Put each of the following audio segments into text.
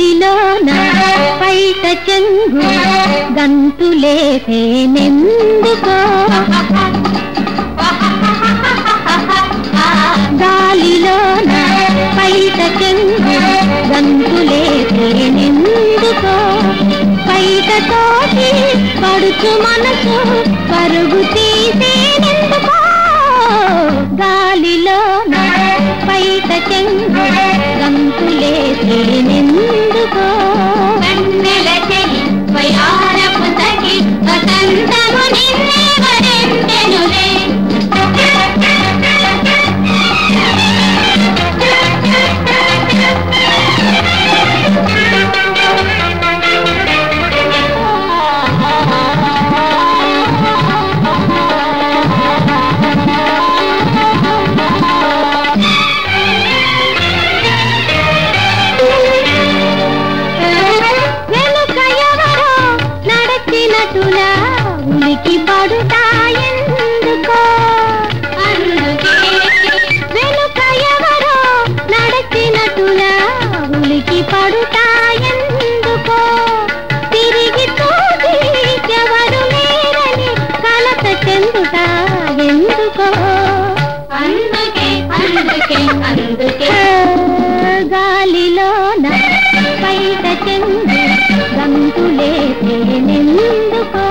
గాలిలోన పైట చెంగు గంతులేసేనెందుకో గాలిలోన పైట చెంగు గంతులేసేనెందుకో పైట తోటి పడుచు మనసు పరుగు తీసేనెందుకో గాలిలోన పైట చెంగు గంతులేసేనెందుకో కన్నెల చెలి వయారపు తగి వసంతము నిన్నే వరించెనులే వెనుక ఎవరో నడచినట్టులా ఉనికి పడుతాయందుకో అందుకే వెనుక ఎవరో నడచినట్టులా ఉనికి పడుతాయందుకో తిరిగి చూసి ఎవరు లేరని కలత చెందుట ఎందుకో అందుకే అందుకే అందుకే గాలిలోన బయట చెంది గంతులేసేనెందుకో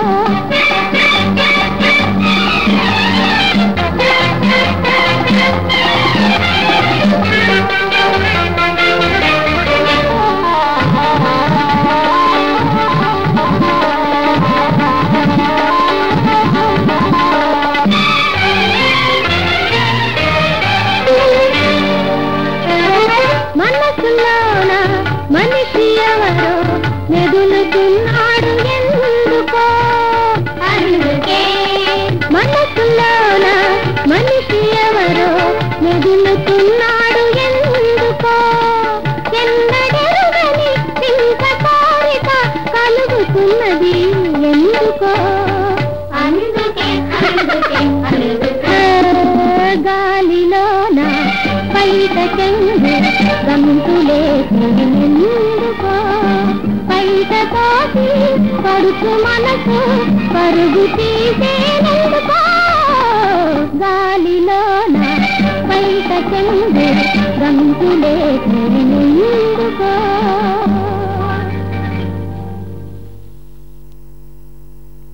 మనసులోన మనిషి ఎవరో మెదులుతున్నాడు ఎందుకో అందుకే మనసులోన మనిషి ఎవరో మెదులుతున్నాడు ఎందుకో ఎన్నడెరుగని ఇంత కోరిక కలుగుతున్నది ఎందుకో అందుకే అందుకే అందుకే గాలిలోన బయట చెంగు గంతులేసేందుకో బయట తోటి పడుచు మనసు పరుగు తీసేందుకో గాలిలోన బయట చెంగు గంతులేసేందుకో